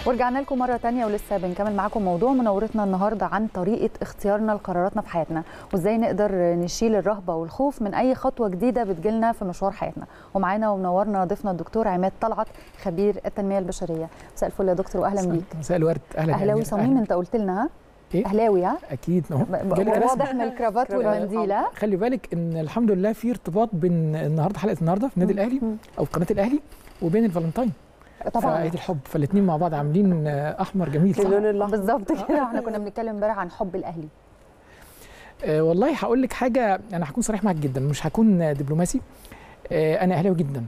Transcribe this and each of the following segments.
ورجعنا لكم مرة تانية ولسه بنكمل معاكم موضوع منورتنا النهاردة عن طريقة اختيارنا لقراراتنا في حياتنا وازاي نقدر نشيل الرهبة والخوف من أي خطوة جديدة بتجيلنا في مشوار حياتنا ومعانا ومنورنا ضيفنا الدكتور عماد طلعت خبير التنمية البشرية مساء الفل يا دكتور وأهلا بيك مساء الورد اهلا أهلاوي أهلاً. صميم أنت قلت لنا ها؟ إيه؟ أهلاوي ها؟ اكيد اهو ب- جالي رسم. واضح من الكرافات والمنديل ها؟ خلي بالك ان الحمد لله في ارتباط بين النهارده حلقه النهارده في النادي الاهلي مم. او قناه الاهلي وبين الفالنتاين طبعا عيد الحب فالاثنين مع بعض عاملين آه، احمر جميل صح؟ اللون الاحمر بالظبط كده احنا كنا بنتكلم امبارح عن حب الأهلي آه والله هقول لك حاجه انا هكون صريح معاك جدا مش هكون دبلوماسي آه انا اهلاوي جدا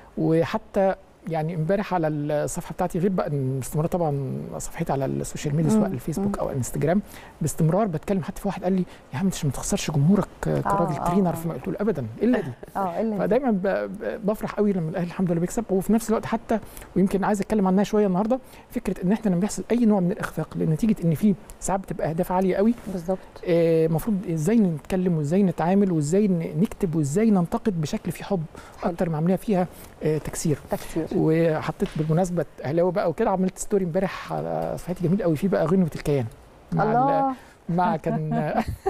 وحتى يعني امبارح على الصفحه بتاعتي غير بقى إن باستمرار طبعا صفحتي على السوشيال ميديا سواء مم. الفيسبوك او الانستجرام باستمرار بتكلم حتى في واحد قال لي يا عم انت ما تخسرش جمهورك آه، كراجل آه، ترينر آه. فما قلت له ابدا الا دي اه إلا فدايما ب- ب- بفرح قوي لما الاهلي الحمد لله بيكسب وفي نفس الوقت حتى ويمكن عايز اتكلم عنها شويه النهارده فكره ان احنا لما بيحصل اي نوع من الاخفاق لنتيجه ان في ساعات بتبقى اهداف عاليه قوي بالظبط المفروض ازاي نتكلم وازاي نتعامل وازاي ن- نكتب وازاي ننتقد بشكل فيه حب حلو. اكتر ما عامليها فيها آه، تكسير تكتير وحطيت بالمناسبه اهلاوي بقى وكده عملت ستوري امبارح على صفحتي جميل قوي فيه بقى غنوه الكيان مع ال- الله مع كان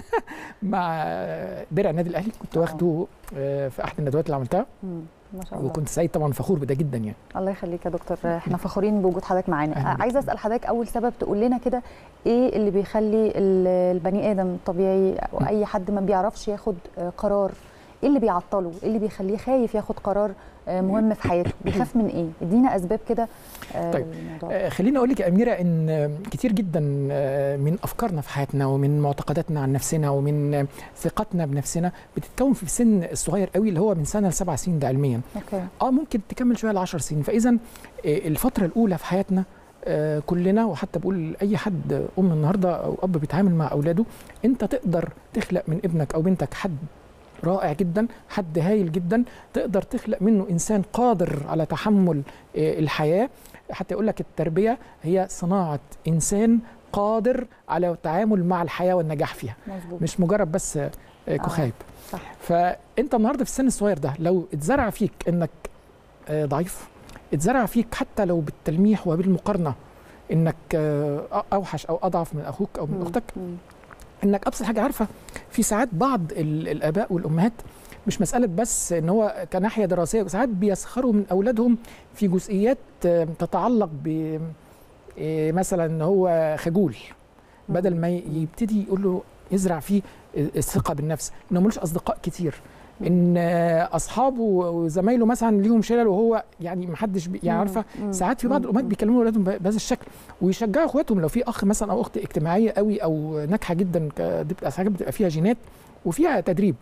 مع درع النادي الاهلي كنت واخده آه، في احد الندوات اللي عملتها مم. ما شاء الله وكنت سعيد طبعا فخور بده جدا يعني الله يخليك يا دكتور احنا فخورين بوجود حضرتك معانا أهلا بك. عايزه اسال حضرتك اول سبب تقول لنا كده ايه اللي بيخلي ال- البني ادم الطبيعي او م. اي حد ما بيعرفش ياخد آه، قرار ايه اللي بيعطله ايه اللي بيخليه خايف ياخد قرار آه، مهم في حياته بيخاف من ايه ادينا اسباب كده آه، طيب. للموضوع ده. آه، خليني اقول لك يا اميره ان آه، كتير جدا آه، من افكارنا في حياتنا ومن معتقداتنا عن نفسنا ومن آه، ثقتنا بنفسنا بتتكون في السن الصغير قوي اللي هو من سنه لسبع سنين ده علميا اوكي اه ممكن تكمل شويه ل 10 سنين فاذا آه، الفتره الاولى في حياتنا آه، كلنا وحتى بقول اي حد ام النهارده او اب بيتعامل مع اولاده انت تقدر تخلق من ابنك او بنتك حد رائع جدا حد هايل جدا تقدر تخلق منه انسان قادر على تحمل آه، الحياه حتى يقول لك التربيه هي صناعه انسان قادر على التعامل مع الحياه والنجاح فيها مظبوط مش مجرد بس آه، آه، كخايب صح. فانت النهارده في السن الصغير ده لو اتزرع فيك انك آه، ضعيف اتزرع فيك حتى لو بالتلميح وبالمقارنه انك آه، اوحش او اضعف من اخوك او من مم. اختك مم. انك ابسط حاجه عارفه في ساعات بعض ال- الاباء والامهات مش مساله بس ان هو كناحيه دراسيه ساعات بيسخروا من اولادهم في جزئيات آه، تتعلق ب آه، مثلا ان هو خجول بدل ما ي- يبتدي يقول له يزرع فيه الثقه بالنفس انه ملوش اصدقاء كتير ان آه، اصحابه وزمايله مثلا ليهم شلل وهو يعني محدش بي- يعني عارفه مم. ساعات في بعض مم. الامهات بيكلموا اولادهم ب- بهذا الشكل ويشجعوا اخواتهم لو في اخ مثلا او اخت اجتماعيه قوي او ناجحه جدا ك- دي بتبقى حاجات بتبقى فيها جينات وفيها تدريب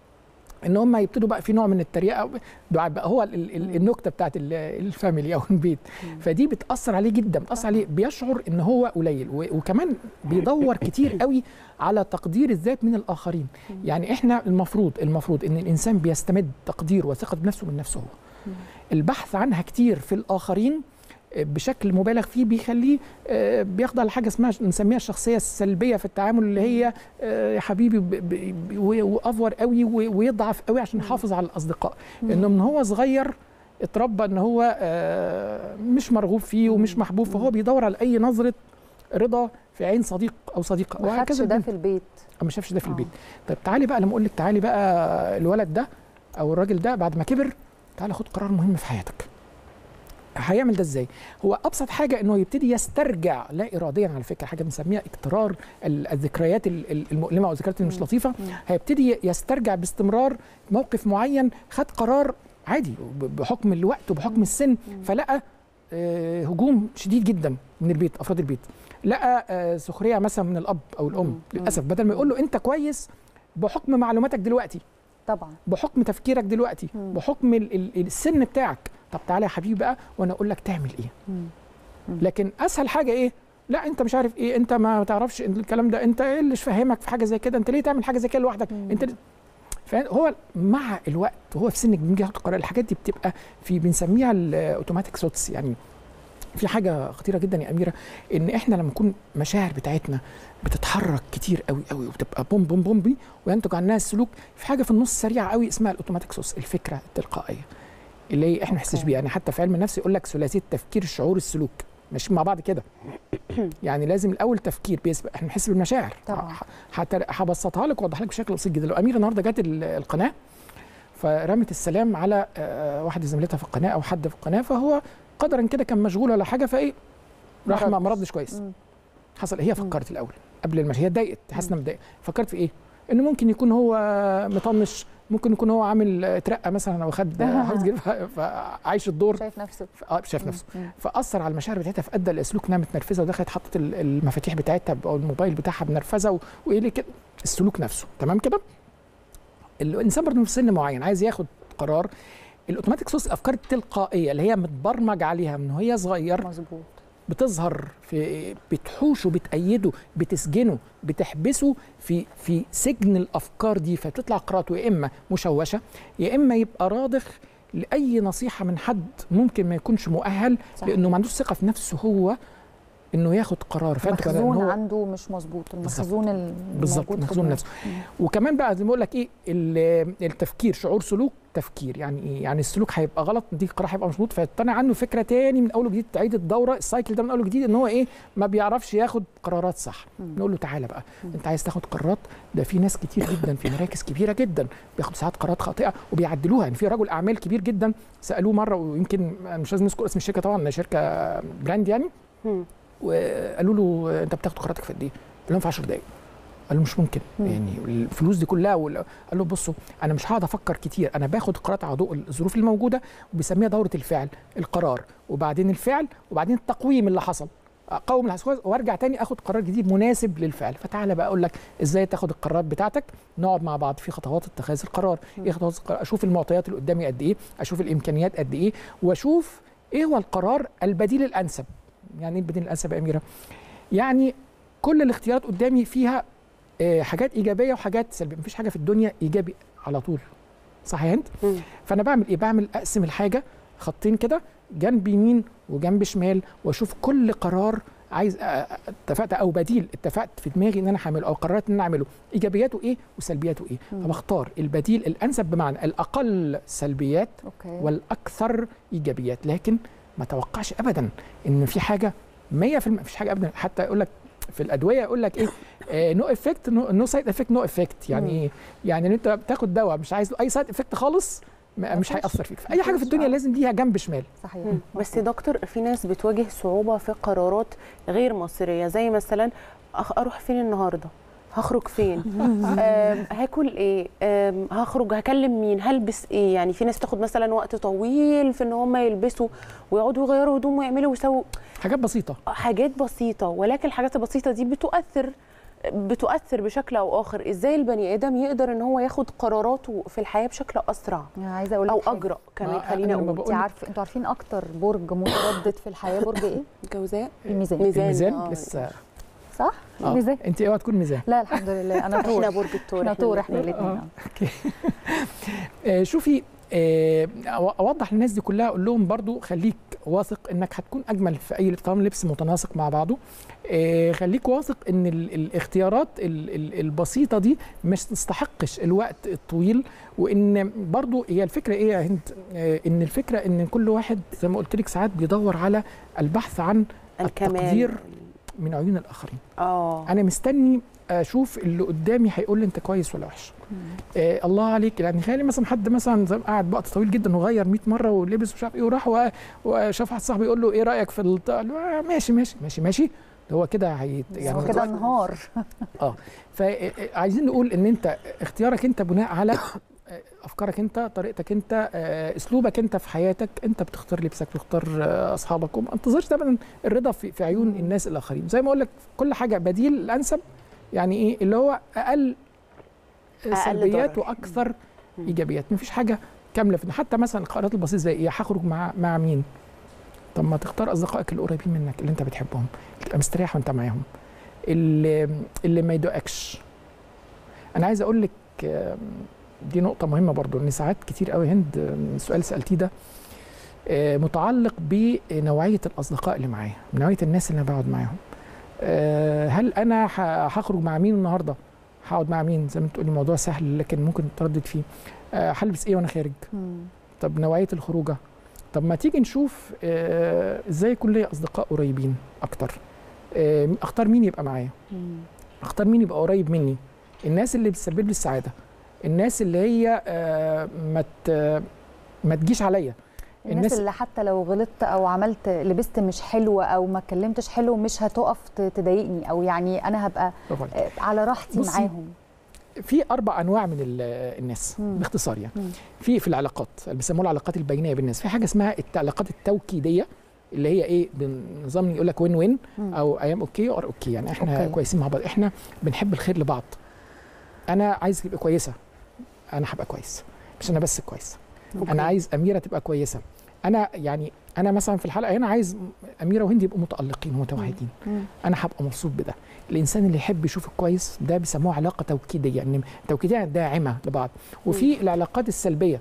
ان هم يبتدوا بقى في نوع من التريقه دعاء بقى هو ال- ال- مم. النكته بتاعت ال- الفاميلي او البيت مم. فدي بتاثر عليه جدا بتاثر عليه بيشعر ان هو قليل و- وكمان بيدور كتير قوي على تقدير الذات من الاخرين مم. يعني احنا المفروض المفروض ان الانسان بيستمد تقدير وثقه بنفسه من نفسه هو مم. البحث عنها كتير في الاخرين آه، بشكل مبالغ فيه بيخليه آه، بيخضع لحاجه اسمها نسميها الشخصيه السلبيه في التعامل اللي هي آه، يا حبيبي ب- ب- ب- و- وافور قوي و- ويضعف قوي عشان مم. يحافظ على الاصدقاء مم. انه من هو صغير اتربى ان هو آه، مش مرغوب فيه ومش مم. محبوب مم. فهو بيدور على اي نظره رضا في عين صديق او صديقه ما خدش وهكذا ده البنت. في البيت أو ما شافش ده في آه. البيت طيب تعالي بقى لما اقول لك تعالي بقى الولد ده او الراجل ده بعد ما كبر تعالى خد قرار مهم في حياتك هيعمل ده ازاي هو ابسط حاجه انه يبتدي يسترجع لا اراديا على فكره حاجه بنسميها اكترار ال- الذكريات ال- ال- المؤلمه او الذكريات اللي مش مم. لطيفه مم. هيبتدي يسترجع باستمرار موقف معين خد قرار عادي ب- بحكم الوقت وبحكم السن مم. فلقى آه، هجوم شديد جدا من البيت افراد البيت لقى آه، سخريه مثلا من الاب او الام مم. للاسف بدل ما يقول له انت كويس بحكم معلوماتك دلوقتي طبعا بحكم تفكيرك دلوقتي مم. بحكم ال- ال- السن بتاعك طب تعالى يا حبيبي بقى وانا اقول لك تعمل ايه مم. مم. لكن اسهل حاجه ايه لا انت مش عارف ايه انت ما تعرفش إن الكلام ده انت ايه اللي مش فاهمك في حاجه زي كده انت ليه تعمل حاجه زي كده لوحدك مم. انت فهو مع الوقت وهو في سن بيجي ياخد قرار الحاجات دي بتبقى في بنسميها الاوتوماتيك سوتس يعني في حاجه خطيره جدا يا اميره ان احنا لما نكون مشاعر بتاعتنا بتتحرك كتير قوي قوي وبتبقى بوم بوم بوم بي وينتج عنها السلوك في حاجه في النص سريعه قوي اسمها الاوتوماتيك سوتس الفكره التلقائيه اللي هي احنا ما نحسش أوكي. بيها يعني حتى في علم النفس يقول لك ثلاثيه تفكير الشعور السلوك ماشيين مع بعض كده يعني لازم الاول تفكير بيسبق احنا بنحس بالمشاعر طبعا. ح- حتى هبسطها لك واوضح لك بشكل بسيط جدا لو اميره النهارده جت ال- القناه فرمت السلام على آه، واحده زميلتها في القناه او حد في القناه فهو قدرا كده كان مشغول ولا حاجه فايه راح ما ما ردش كويس مم. حصل هي فكرت الاول قبل المشي هي اتضايقت حاسه انها متضايقه فكرت في ايه؟ انه ممكن يكون هو مطنش ممكن يكون هو عامل آه، ترقه مثلا او خد آه، حاجز جديد، ف- فعايش الدور شايف نفسه ف- اه شايف نفسه مم. فاثر على المشاعر بتاعتها فادى لسلوك انها متنرفزه ودخلت حطت ال- المفاتيح بتاعتها او الموبايل بتاعها بنرفزه و- وايه ليه كده السلوك نفسه تمام كده الانسان برضه في سن معين عايز ياخد قرار الاوتوماتيك سورس الافكار التلقائيه اللي هي متبرمج عليها من وهي صغير مظبوط بتظهر في بتحوشه بتأيده بتسجنه بتحبسه في في سجن الافكار دي فتطلع قراراته يا اما مشوشه يا اما يبقى راضخ لاي نصيحه من حد ممكن ما يكونش مؤهل صح. لانه ما عندوش ثقه في نفسه هو انه ياخد قرار فانت كده إن المخزون هو عنده مش مظبوط المخزون ال- بالظبط الموجود في مخزون دماغه. نفسه وكمان بقى زي ما بقول لك ايه ال- التفكير شعور سلوك تفكير يعني ايه يعني السلوك هيبقى غلط دي قرار هيبقى مظبوط فيطلع عنه فكره تاني من اول وجديد تعيد الدوره السايكل ده من اول وجديد ان هو ايه ما بيعرفش ياخد قرارات صح مم. نقول له تعالى بقى مم. انت عايز تاخد قرارات ده في ناس كتير جدا في مراكز كبيره جدا بياخدوا ساعات قرارات خاطئه وبيعدلوها يعني في رجل اعمال كبير جدا سالوه مره ويمكن مش لازم نذكر اسم الشركه طبعا شركه براند يعني مم. وقالوا له انت بتاخد قراراتك في قد ايه؟ قال لهم في 10 دقائق قال له مش ممكن مم. يعني الفلوس دي كلها وال- قال له بصوا انا مش هقعد افكر كتير انا باخد قرارات على ضوء الظروف الموجوده وبسميها دوره الفعل القرار وبعدين الفعل وبعدين التقويم اللي حصل اقوم اللي حصل وارجع تاني اخد قرار جديد مناسب للفعل فتعالى بقى اقول لك ازاي تاخد القرارات بتاعتك نقعد مع بعض في خطوات اتخاذ القرار ايه خطوات القرار اشوف المعطيات اللي قدامي قد ايه اشوف الامكانيات قد ايه واشوف ايه هو القرار البديل الانسب يعني ايه البديل الانسب يا اميره يعني كل الاختيارات قدامي فيها آه، حاجات ايجابيه وحاجات سلبيه مفيش حاجه في الدنيا ايجابي على طول صح يا هند مم. فانا بعمل ايه بعمل اقسم الحاجه خطين كده جنب يمين وجنب شمال واشوف كل قرار عايز أ- أ- اتفقت او بديل اتفقت في دماغي ان انا هعمله او قررت ان انا اعمله ايجابياته ايه وسلبياته ايه مم. فبختار البديل الانسب بمعنى الاقل سلبيات اوكي والاكثر ايجابيات لكن ما توقعش ابدا ان في حاجه 100% مفيش حاجه ابدا حتى يقول لك في الادويه يقول لك ايه نو افكت نو سايد افكت نو افكت يعني مم. ايه يعني ان انت بتاخد دواء مش عايز له اي سايد افكت خالص ما- مش مفيش. هياثر فيك في اي حاجه في مفيش، الدنيا آه. لازم ليها جنب شمال صحيح مم. بس يا دكتور في ناس بتواجه صعوبة في قرارات غير مصيرية زي مثلا أخ- أروح فين النهاردة هخرج فين آم، هاكل ايه آم، هخرج هكلم مين هلبس ايه يعني في ناس تاخد مثلا وقت طويل في ان هم يلبسوا ويقعدوا يغيروا هدوم ويعملوا ويسووا حاجات بسيطه حاجات بسيطة ولكن الحاجات البسيطة دي بتؤثر بتؤثر بشكل او اخر ازاي البني ادم يقدر ان هو ياخد قراراته في الحياة بشكل اسرع يعني عايزه اقول لك او حاجة. اجرأ كمان ما خلينا أنا لما اقول انت بقول لك- عارف انتوا عارفين اكتر برج متردد في الحياه برج ايه؟ جوزاء الميزان ميزان الميزان آه. لسه صح؟ آه. الميزان انت اوعى تكون ميزان لا الحمد لله انا احنا طور برج الثور احنا طور احنا الاتنين. الاثنين آه شوفي آه أو- اوضح للناس دي كلها اقول لهم برضو خليك واثق انك هتكون اجمل في اي طالما لبس متناسق مع بعضه آه خليك واثق ان ال الاختيارات ال ال البسيطه دي مش تستحقش الوقت الطويل وان برضو هي الفكره ايه يا هند آه ان الفكره ان كل واحد زي ما قلت لك ساعات بيدور على البحث عن الكمال التقدير من عيون الاخرين اه انا مستني اشوف اللي قدامي هيقول لي انت كويس ولا وحش آه الله عليك يعني خلي مثلا حد مثلا زي ما قاعد وقت طويل جدا وغير 100 مره ولبس مش عارف ايه وراح و- وشاف واحد صاحبه يقول له ايه رايك في الط- قال له آه ماشي ماشي ماشي ماشي هو كده هيت هو كده انهار فعايزين نقول ان انت اختيارك انت بناء على آه، افكارك انت طريقتك انت آه، اسلوبك انت في حياتك انت بتختار لبسك بتختار آه، اصحابك وما انتظرش دايما الرضا في, في عيون مم. الناس الاخرين زي ما اقول لك كل حاجه بديل الانسب يعني ايه اللي هو اقل أقل سلبيات ضرر. واكثر مم. ايجابيات مفيش حاجه كامله في حتى مثلا القرارات البسيطه زي ايه هخرج مع مع مين طب ما تختار اصدقائك القريبين منك اللي انت بتحبهم تبقى مستريح وانت معاهم اللي اللي ما يدقكش انا عايز اقول لك آم، دي نقطة مهمة برضو ان ساعات كتير قوي هند آم، السؤال سألتيه ده آه، متعلق بنوعية الأصدقاء اللي معايا نوعية الناس اللي أنا بقعد معاهم آه، هل أنا ه- هخرج مع مين النهاردة هقعد مع مين زي ما تقولي موضوع سهل لكن ممكن تردد فيه آه، هلبس ايه وانا خارج مم. طب نوعيه الخروجه طب ما تيجي نشوف آه، ازاي يكون ليا اصدقاء قريبين اكتر آه، اختار مين يبقى معايا اختار مين يبقى قريب مني الناس اللي بتسبب لي السعاده الناس اللي هي آه، ما ت- ما تجيش عليا الناس, الناس- اللي حتى لو غلطت او عملت لبست مش حلو او ما اتكلمتش حلو مش هتقف ت- تضايقني او يعني انا هبقى برافو عليك. آه، على راحتي بصي، معاهم في اربع انواع من ال- الناس مم. باختصار يعني مم. في في العلاقات اللي بيسموها العلاقات البينيه بالناس في حاجه اسمها العلاقات التوكيديه اللي هي ايه بنظام يقول لك وين وين مم. او ايام اوكي اور اوكي يعني احنا أوكي. أوكي. كويسين مع بعض احنا بنحب الخير لبعض انا عايز تبقى كويسه انا هبقى كويس مش انا بس كويس أوكي. انا عايز اميره تبقى كويسه انا يعني انا مثلا في الحلقه هنا عايز اميره وهند يبقوا متالقين ومتوحدين مم. انا هبقى مبسوط بده الانسان اللي يحب يشوف الكويس ده بيسموها علاقه توكيديه يعني توكيديه داعمه لبعض وفي العلاقات السلبيه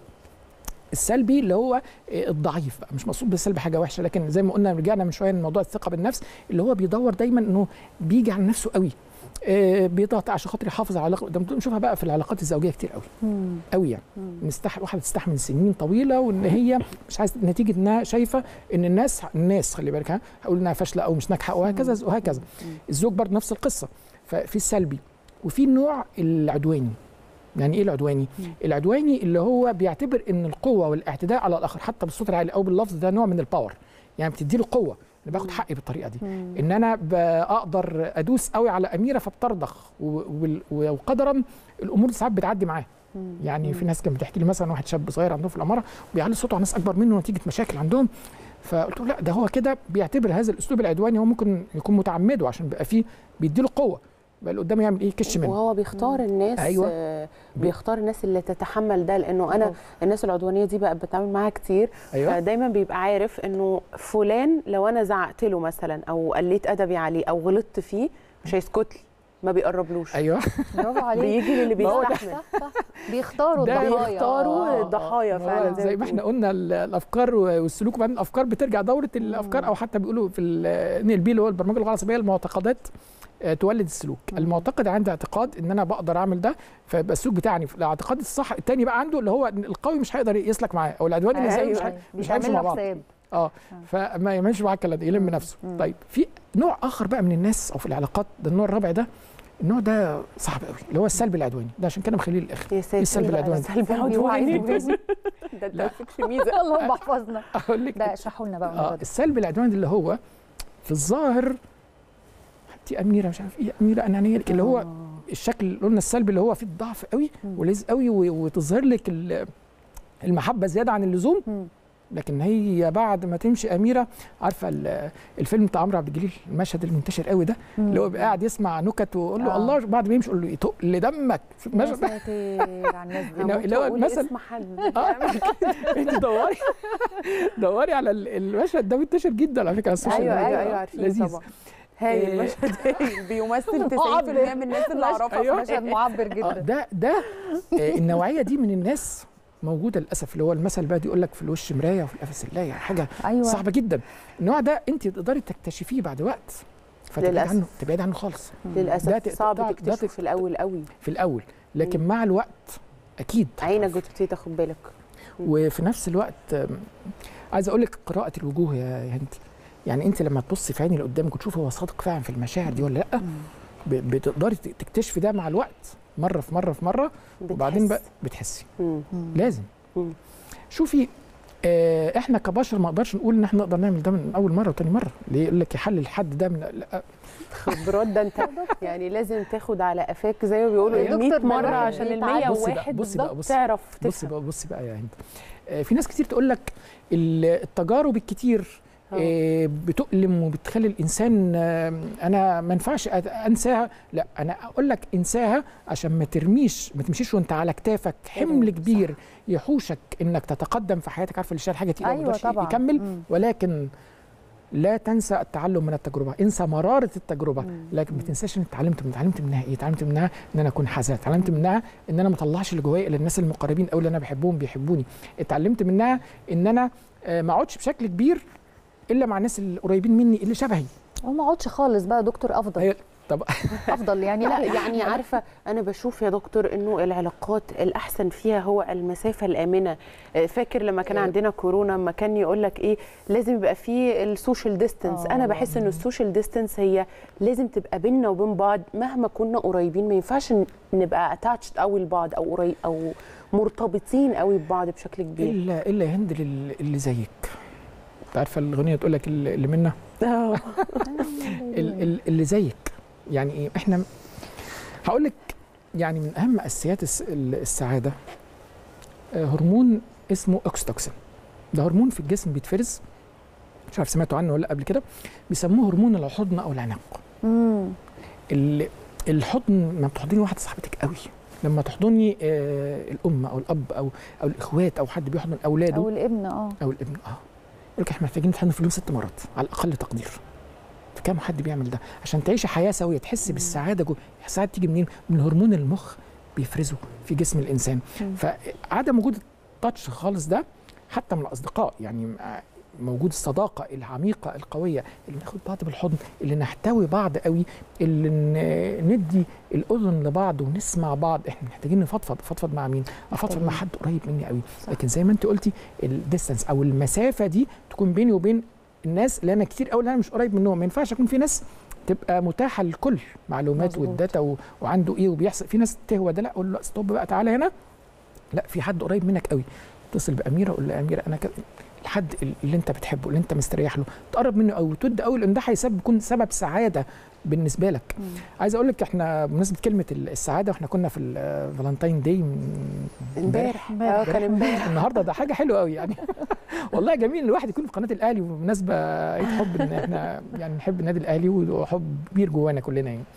السلبي اللي هو آه، الضعيف بقى مش مقصود بالسلب حاجه وحشه لكن زي ما قلنا رجعنا من شويه لموضوع الثقه بالنفس اللي هو بيدور دايما انه بيجي على نفسه قوي آه، بيضغط عشان خاطر يحافظ على العلاقه قدام نشوفها بقى في العلاقات الزوجيه كتير قوي مم. قوي يعني مم. نستح واحده تستحمل سنين طويله وان هي مش عايز نتيجه انها شايفه ان الناس الناس خلي بالك ها هقول انها فاشله او مش ناجحه وهكذا وهكذا الزوج برضه نفس القصه ففي السلبي وفي النوع العدواني يعني ايه العدواني؟ مم. العدواني اللي هو بيعتبر ان القوه والاعتداء على الاخر حتى بالصوت العالي او باللفظ ده نوع من الباور يعني بتدي له قوه انا باخد حقي بالطريقه دي مم. ان انا بقدر ادوس قوي على اميره فبترضخ و- وال- وقدرا الامور ساعات بتعدي معاه مم. يعني في ناس كانت بتحكي لي مثلا واحد شاب صغير عندهم في العماره بيعلي صوته على ناس اكبر منه نتيجه مشاكل عندهم فقلت له لا ده هو كده بيعتبر هذا الاسلوب العدواني هو ممكن يكون متعمده عشان بيبقى فيه بيديله قوه بقى اللي قدامه يعمل ايه كش منه وهو بيختار الناس أيوة. آه، بيختار الناس اللي تتحمل ده لانه انا الناس العدوانيه دي بقى بتعامل معاها كتير ايوه فدايما بيبقى عارف انه فلان لو انا زعقت له مثلا او قليت ادبي عليه او غلطت فيه مش هيسكت لي ما بيقربلوش ايوه برافو عليك بيجي للي ما هو ده- بيستحمل صح صح بيختاروا ده الضحايا بيختاروا آه. الضحايا ما هو فعلا زي ما احنا قلنا ال- الافكار والسلوك وبعدين الافكار بترجع دوره الافكار او حتى بيقولوا في الان ال بي اللي هو البرمجه اللغه العصبيه المعتقدات آه، تولد السلوك مم. المعتقد عنده اعتقاد ان انا بقدر اعمل ده فيبقى السلوك بتاعني الاعتقاد الصح التاني بقى عنده اللي هو إن القوي مش هيقدر يسلك معاه او العدواني اللي زيه مش أيوة. هي- مش هيمشوا بيعمل مع له بعض حساب. اه فما يعملش معاه الكلام ده يلم مم. نفسه مم. طيب في نوع اخر بقى من الناس او في العلاقات ده النوع الرابع ده النوع ده صعب قوي اللي هو السلب العدواني ده عشان كده مخليه للاخر يا ساتر السلب العدواني؟ السلب سلبي العدواني وعدواني. ده انت لا. فيكش ميزه اللهم احفظنا اقول لك ده اشرحوا لنا بقى الموضوع اه ده السلب العدواني اللي هو في الظاهر دي اميره مش عارف ايه اميره انانيه اللي هو آه. الشكل اللي قلنا السلبي اللي هو فيه الضعف قوي مم. ولذ قوي و- وتظهر لك ال- المحبه زياده عن اللزوم مم. لكن هي بعد ما تمشي اميره عارفه ال- الفيلم بتاع عمرو عبد الجليل المشهد المنتشر قوي ده اللي هو بيبقى قاعد يسمع نكت ويقول له آه. الله بعد ما يمشي يقول له يطق لدمك شوف يا المشهد ده ساتر على الناس دي إنه- اللي هو قولي المثل اسم حد آه. انت دوري دوري على ال- المشهد ده منتشر جدا على فكره على السوشيال ايوه ميديا. ايوه ايوه عارفين لذيذ طبعا هايل إيه. المشهد هايل بيمثل 90% من الناس اللي اعرفها أيوة. مشهد معبر آه، جدا ده ده آه، النوعيه دي من الناس موجوده للاسف اللي هو المثل بقى يقول لك في الوش مرايه وفي القفص اللايه حاجه ايوه صعبه جدا النوع ده انت تقدري تكتشفيه بعد وقت فتبعد للأسف. عنه تبعد عنه خالص ده للاسف ت- صعب ده- ده تكتشفه ت- في الاول قوي في الاول لكن مع الوقت اكيد عينك بتبتدي تاخد بالك وفي نفس الوقت آم، عايز اقول لك قراءه الوجوه يا يا هند يعني انت لما تبصي في عين اللي قدامك وتشوفي هو صادق فعلا في المشاعر دي ولا لا ب- بتقدري ت- تكتشفي ده مع الوقت مره في مره في مره وبعدين بقى بتحس. بتحسي مم. لازم مم. شوفي آه احنا كبشر ما نقدرش نقول ان احنا نقدر نعمل ده من اول مره وتاني مره ليه يقول لك يحل الحد ده من لا خبرات ده انت يعني لازم تاخد على قفاك زي ما بيقولوا يا ال 100 دكتور مره مرة عشان ال يتعب. 101 بصي بقى- بصي بقى- بالظبط بصي. تعرف بصي تفهم بقى بصي بقى يا هند آه في ناس كتير تقول لك ال- التجارب الكتير آه. آه، بتؤلم وبتخلي الانسان آه، انا ما ينفعش أت- انساها لا انا اقول لك انساها عشان ما ترميش ما تمشيش وانت على كتافك حمل صح. كبير يحوشك انك تتقدم في حياتك عارفه اللي شايل حاجه تقيله ما ايوه يقدرش طبعا يكمل مم. ولكن لا تنسى التعلم من التجربه انسى مراره التجربه مم. لكن ما تنساش ان اتعلمت من اتعلمت منها ايه اتعلمت منها ان انا اكون حزين اتعلمت منها ان انا ما اطلعش اللي جوايا الا الناس المقربين او اللي انا بحبهم بيحبوني اتعلمت منها ان انا آه، ما اقعدش بشكل كبير الا مع الناس القريبين مني اللي شبهي وما اقعدش خالص بقى دكتور افضل هي طب افضل يعني لا يعني عارفه انا بشوف يا دكتور انه العلاقات الاحسن فيها هو المسافه الامنه آه، فاكر لما كان آه. عندنا كورونا لما كان يقول لك ايه لازم يبقى فيه السوشيال ديستانس آه. انا بحس ان السوشيال ديستانس هي لازم تبقى بيننا وبين بعض مهما كنا قريبين ما ينفعش ن- نبقى اتاتشد قوي لبعض او قريب او مرتبطين قوي ببعض بشكل كبير الا الا يا هند لل- اللي زيك انت عارفه الاغنيه تقول لك اللي اللي منا آه. ال- ال- اللي زيك يعني ايه احنا هقول لك يعني من اهم اساسيات الس- ال- السعاده آه، هرمون اسمه اوكستوكسين ده هرمون في الجسم بيتفرز مش عارف سمعتوا عنه ولا لأ قبل كده بيسموه هرمون الحضن او العناق مم. ال- الحضن لما بتحضني واحده صاحبتك قوي لما تحضني آه، الام او الاب او او الاخوات او حد بيحضن اولاده او الابن اه او الابن اه يقول لك احنا محتاجين نتحضن في اليوم ست مرات على الاقل تقدير فكم حد بيعمل ده عشان تعيشي حياه سويه تحسي بالسعاده جو السعاده تيجي منين من هرمون المخ بيفرزه في جسم الانسان مم. فعدم وجود التاتش خالص ده حتى من الاصدقاء يعني آه، موجود الصداقه العميقه القويه اللي ناخد بعض بالحضن اللي نحتوي بعض قوي اللي ن- ندي الاذن لبعض ونسمع بعض احنا محتاجين نفضفض افضفض مع مين افضفض مع حد قريب مني قوي صح. لكن زي ما انت قلتي الديستانس او المسافه دي تكون بيني وبين الناس اللي انا كتير قوي اللي انا مش قريب منهم ما ينفعش اكون في ناس تبقى متاحه للكل معلومات مظبوط. والداتا و... وعنده ايه وبيحصل في ناس تهوى ده لا اقول له ستوب بقى تعالى هنا لا في حد قريب منك قوي اتصل باميره قول لها اميره انا كده الحد اللي انت بتحبه اللي انت مستريح له تقرب منه قوي وتود قوي لان ده هيسبب يكون سبب سعاده بالنسبه لك مم. عايز اقول لك احنا بمناسبه كلمه السعاده واحنا كنا في الفالنتاين داي من امبارح اه كان امبارح النهارده ده حاجه حلوه قوي يعني والله جميل ان الواحد يكون في قناه الاهلي وبمناسبه عيد حب ان احنا يعني نحب النادي الاهلي وحب كبير جوانا كلنا يعني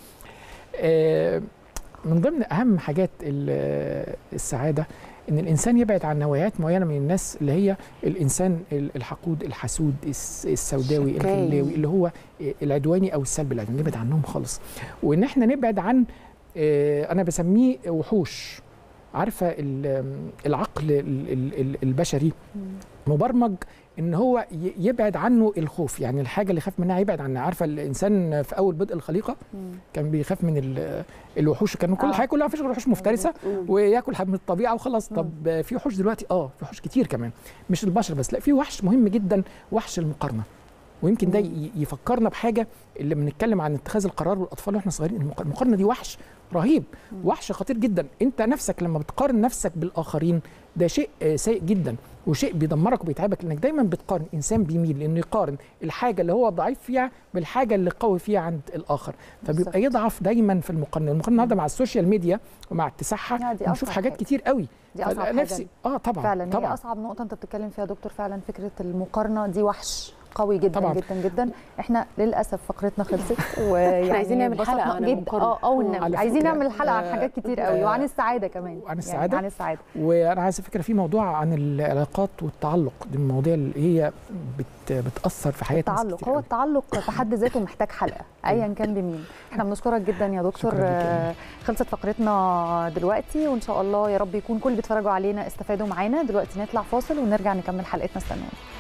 آه، من ضمن اهم حاجات ال- السعاده ان الانسان يبعد عن نوعيات معينه من الناس اللي هي الانسان ال- الحقود الحسود الس- السوداوي الشكاي. الغلاوي اللي هو العدواني او السلبي العدواني نبعد عنهم خالص وان احنا نبعد عن آه، انا بسميه وحوش عارفه ال- العقل ال- ال- ال- البشري مم. مبرمج ان هو ي- يبعد عنه الخوف يعني الحاجه اللي خاف منها يبعد عنها عارفه الانسان في اول بدء الخليقه مم. كان بيخاف من ال- الوحوش كان كل آه. حاجه كلها مفيش غير وحوش مفترسه مم. وياكل حاجه من الطبيعه وخلاص مم. طب في وحوش دلوقتي اه في وحوش كتير كمان مش البشر بس لا في وحش مهم جدا وحش المقارنه ويمكن ده مم. ي- يفكرنا بحاجه اللي بنتكلم عن اتخاذ القرار والاطفال واحنا صغيرين المق- المقارنه دي وحش رهيب مم. وحش خطير جدا انت نفسك لما بتقارن نفسك بالاخرين ده شيء آه، سيء جدا وشيء بيدمرك وبيتعبك لانك دايما بتقارن انسان بيميل لانه يقارن الحاجه اللي هو ضعيف فيها بالحاجه اللي قوي فيها عند الاخر بالظبط. فبيبقى يضعف دايما في المقارنه المقارنه النهارده مع السوشيال ميديا ومع لا، اتساعها دي بنشوف أصعب حاجات حاجة. كتير قوي دي اصعب حاجه نفسي اه طبعا فعلا هي طبعا اصعب نقطه انت بتتكلم فيها يا دكتور فعلا فكره المقارنه دي وحش قوي جدا طبعاً. جدا جدا احنا للاسف فقرتنا خلصت ويعني عايزين نعمل انبسطنا حلقة عن جدا المقارنة. اه اه والنبي. على عايزين فكرة، نعمل حلقه عن آه، حاجات كتير قوي آه، وعن السعاده كمان وعن السعادة. يعني عن السعاده وانا عايز فكره في موضوع عن العلاقات والتعلق دي من المواضيع اللي هي بت بتاثر في حياه ناس التعلق كتير هو قوي. التعلق في حد ذاته محتاج حلقه ايا كان بمين احنا بنشكرك جدا يا دكتور شكراً ليك يا آه، خلصت فقرتنا دلوقتي وان شاء الله يا رب يكون كل اللي بيتفرجوا علينا استفادوا معانا دلوقتي نطلع فاصل ونرجع نكمل حلقتنا استنونا